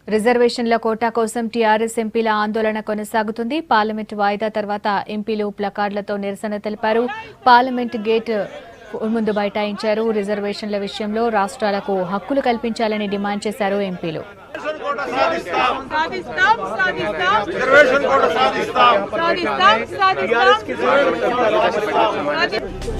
రిజర్వేషన్ల కోటా కోసం టీఆర్ఎస్ ఎంపీల ఆందోళన కొనసాగుతుంది పార్లమెంట్ వాయిదా తర్వాత ఎంపీలు ప్లకార్డులతో నిరసన తెలిపారు పార్లమెంట్ గేట్ ముందు బైఠాయించారు రిజర్వేషన్ల విషయంలో రాష్ట్రాలకు హక్కులు కల్పించాలని డిమాండ్ చేశారు ఎంపీలు సాధిస్తాం సాధిస్తాం రిజర్వేషన్ కూడా సాధిస్తాం సాధిస్తాం సాధిస్తాం సాధి-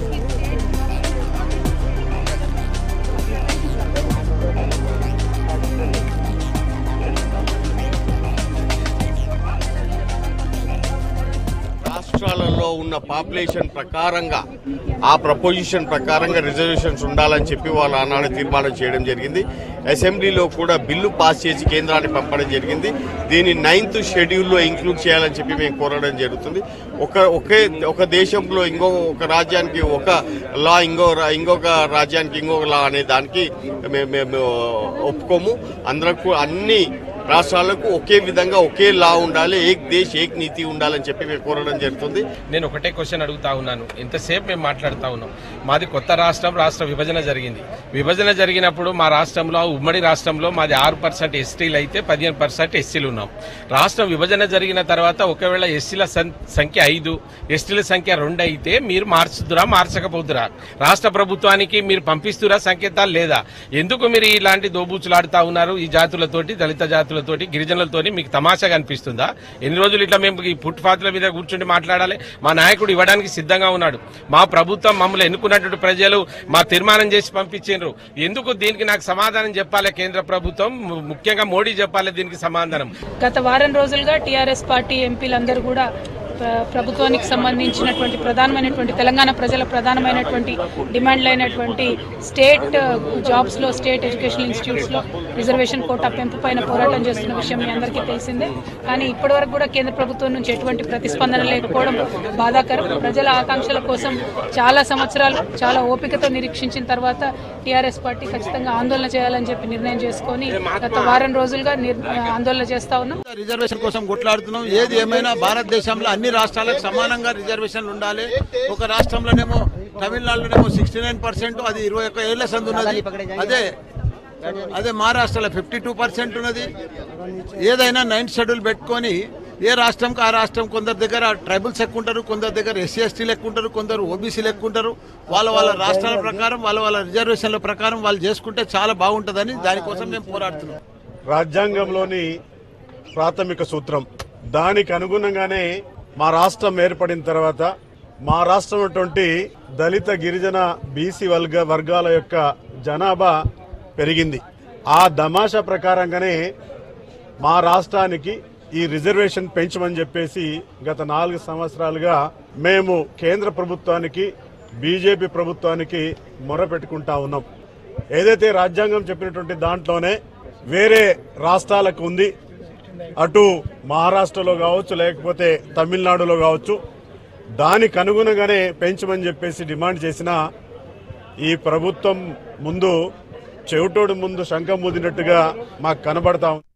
రాష్ట్రాలలో ఉన్న పాపులేషన్ ప్రకారంగా ఆ ప్రపోజిషన్ ప్రకారంగా రిజర్వేషన్స్ ఉండాలని చెప్పి వాళ్ళు ఆనాడు తీర్మానం చేయడం జరిగింది అసెంబ్లీలో కూడా బిల్లు పాస్ చేసి కేంద్రాన్ని పంపడం జరిగింది దీన్ని నైన్త్ షెడ్యూల్లో ఇంక్లూడ్ చేయాలని చెప్పి మేము కోరడం జరుగుతుంది ఒక ఒకే ఒక దేశంలో ఇంకో ఒక రాజ్యానికి ఒక లా ఇంకో రా- ఇంకొక రాజ్యానికి ఇంకొక లా అనే దానికి మేము మేము ఒప్పుకోము అందరకు అన్ని రాష్ట్రాలకు ఒకే విధంగా ఒకే లా ఉండాలి ఏక్ దేశ్ ఏక్ నీతి ఉండాలని చెప్పి మేము కోరడం జరుగుతుంది నేను ఒకటే క్వశ్చన్ అడుగుతా ఉన్నాను ఎంతసేపు మేము మాట్లాడుతా ఉన్నాం మాది కొత్త రాష్ట్రం రాష్ట్ర విభజన జరిగింది విభజన జరిగినప్పుడు మా రాష్ట్రంలో ఉమ్మడి రాష్ట్రంలో మాది ఆరు పర్సెంట్ ఎస్టీలు అయితే పదిహేను పర్సెంట్ ఎస్సీలు ఉన్నాం రాష్ట్రం విభజన జరిగిన తర్వాత ఒకవేళ ఎస్సీల సం- సంఖ్య ఐదు ఎస్టీల సంఖ్య రెండు అయితే మీరు మార్చుదురా మార్చకపోతురా రాష్ట్ర ప్రభుత్వానికి మీరు పంపిస్తురా సంకేతాలు లేదా ఎందుకు మీరు ఇలాంటి దోబూచులాడుతా ఉన్నారు ఈ జాతులతోటి దళిత జాతులతోటి గిరిజనులతోటి మీకు తమాషాగా అనిపిస్తుందా ఎన్ని రోజులు ఇట్లా మేము ఈ ఫుట్పాత్ల మీద కూర్చుండి మాట్లాడాలి మా నాయకుడు ఇవ్వడానికి సిద్ధంగా ఉన్నాడు మా ప్రభుత్వం మమ్మల్ని ఎన్నుకున్నటువంటి ప్రజలు మా తీర్మానం చేసి పంపించిండ్రు ఎందుకు దీనికి నాకు సమాధానం చెప్పాలి కేంద్ర ప్రభుత్వం ము- ముఖ్యంగా మోడీ చెప్పాలి దీనికి సమాధానం గత వారం రోజులుగా టీఆర్ఎస్ పార్టీ ఎంపీలందరూ కూడా ప్ర- ప్రభుత్వానికి సంబంధించినటువంటి ప్రధానమైనటువంటి తెలంగాణ ప్రజల ప్రధానమైనటువంటి డిమాండ్లు అయినటువంటి స్టేట్ జాబ్స్ లో స్టేట్ ఎడ్యుకేషనల్ ఇన్స్టిట్యూట్స్ లో రిజర్వేషన్ కోటా పెంపు పైన పోరాటం చేస్తున్న విషయం మీ అందరికీ తెలిసిందే కానీ ఇప్పటివరకు కూడా కేంద్ర ప్రభుత్వం నుంచి ఎటువంటి ప్రతిస్పందన లేకపోవడం బాధాకరం ప్రజల ఆకాంక్షల కోసం చాలా సంవత్సరాలు చాలా ఓపికతో నిరీక్షించిన తర్వాత టీఆర్ఎస్ పార్టీ ఖచ్చితంగా ఆందోళన చేయాలని చెప్పి నిర్ణయం చేసుకొని గత వారం రోజులుగా నిర్- ఆందోళన చేస్తా ఉన్నాం రిజర్వేషన్ కోసం కొట్లాడుతున్నాం ఏది ఏమైనా భారతదేశంలో అన్ని రాష్ట్రాలకు సమానంగా రిజర్వేషన్లు ఉండాలి ఒక రాష్ట్రంలోనేమో తమిళనాడులోనేమో సిక్స్టీ నైన్ పర్సెంట్ అది ఇరవై ఒక్క ఏళ్ల సంది ఉన్నది అదే అదే మహారాష్ట్రలో ఫిఫ్టీ టూ పర్సెంట్ ఉన్నది ఏదైనా నైన్త్ షెడ్యూల్ పెట్టుకొని ఏ రాష్ట్రంకి ఆ రాష్ట్రం కొందరి దగ్గర ట్రైబల్స్ ఎక్కువ ఉంటారు కొందరి దగ్గర ఎస్సీ ఎస్టీలు ఎక్కువ ఉంటారు కొందరు ఓబీసీలు ఎక్కువ ఉంటారు వాళ్ళ వాళ్ళ రాష్ట్రాల ప్రకారం వాళ్ళ వాళ్ళ రిజర్వేషన్ల ప్రకారం వాళ్ళు చేసుకుంటే చాలా బాగుంటుందని దానికోసం మేము పోరాడుతున్నాం రాజ్యాంగంలోని ప్రాథమిక సూత్రం దానికి అనుగుణంగానే మా రాష్ట్రం ఏర్పడిన తర్వాత మా రాష్ట్రం అటువంటి దళిత గిరిజన బీసీ వర్గ వర్గాల యొక్క జనాభా పెరిగింది ఆ దమాషా ప్రకారంగానే మా రాష్ట్రానికి ఈ రిజర్వేషన్ పెంచమని చెప్పేసి గత నాలుగు సంవత్సరాలుగా మేము కేంద్ర ప్రభుత్వానికి బీజేపీ ప్రభుత్వానికి మొరపెట్టుకుంటా ఉన్నాం ఏదైతే రాజ్యాంగం చెప్పినటువంటి దాంట్లోనే వేరే రాష్ట్రాలకు ఉంది అటు మహారాష్ట్రలో కావచ్చు లేకపోతే తమిళనాడులో కావచ్చు దానికి అనుగుణంగానే పెంచమని చెప్పేసి డిమాండ్ చేసిన ఈ ప్రభుత్వం ముందు చెవిటోడు ముందు శంఖం ముదినట్టుగా మాకు కనబడతా ఉంది